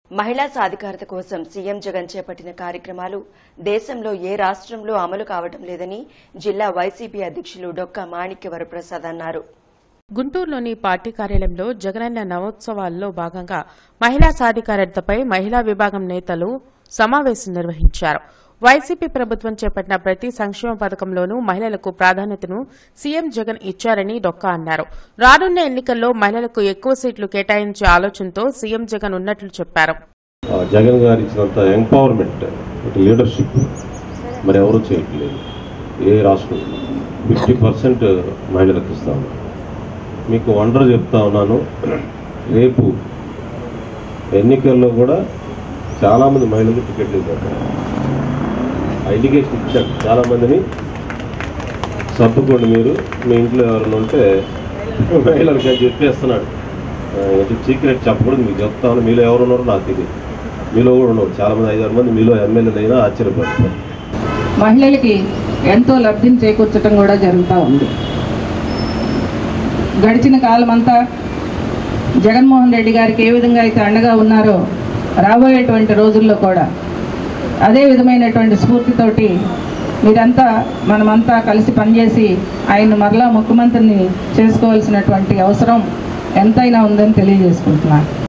మహిళా సాధికారత కోసం సీఎం జగన్ చేపట్టిన కార్యక్రమాలు దేశంలో ఏ రాష్ట్రంలో అమలు కావడం లేదని జిల్లా వైసీపీ అధ్యక్షులు డొక్కా మాణిక్య వరప్రసాద్ అన్నారు గుంటూరులోని పార్టీ కార్యాలయంలో జగనన్న నవోత్సవాల్లో భాగంగా మహిళా సాధికారతపై మహిళా విభాగం నేతలు సమావేశం నిర్వహించారు వైసీపీ ప్రభుత్వం చేపట్టిన ప్రతి సంక్షేమ పథకంలోనూ మహిళలకు ప్రాధాన్యతను సీఎం జగన్ ఇచ్చారని డొక్కా అన్నారు రానున్న ఎన్నికల్లో మహిళలకు ఎక్కువ సీట్లు కేటాయించే ఆలోచనతో సీఎం జగన్ ఉన్నట్లు చెప్పారు ఆ, జగన్ గారు ఇచ్చినంత ఎంపవర్మెంట్ లీడర్షిప్ మరి ఎవరు చేయట్లేదు ఏ రాష్ట్రం ఫిఫ్టీ పర్సెంట్ మహిళలకు ఇస్తా ఉన్నారు మీకు వండర్ చెప్తా ఉన్నాను రేపు ఎన్నికల్లో కూడా చాలామంది మహిళలు టికెట్లు ఇవ్వరు ఆ ఇండికేషన్ ఇచ్చాడు చాలామందిని సర్దుకోండి మీరు మీ ఇంట్లో ఎవరైనా ఉంటే మహిళలకి అని చెప్పేస్తున్నాడు సీక్రెట్ చెప్పకూడదు మీకు చెప్తాను మీలో ఎవరు ఉన్నారో నాకు తెలియదు మీలో కూడా ఉన్నారు చాలామంది ఐదారు మంది మీలో ఎమ్మెల్యేలు అయినా ఆశ్చర్యపడతారు మహిళలకి ఎంతో లబ్ధిని చేకూర్చడం కూడా జరుగుతూ ఉంది గడిచిన కాలం అంతా జగన్మోహన్ రెడ్డి గారికి ఏ విధంగా అయితే అండగా ఉన్నారో రాబోయేటువంటి రోజుల్లో కూడా అదే విధమైనటువంటి స్ఫూర్తితోటి మీరంతా మనమంతా కలిసి పనిచేసి ఆయన మరలా ముఖ్యమంత్రిని చేసుకోవాల్సినటువంటి అవసరం ఎంతైనా ఉందని తెలియజేసుకుంటున్నాను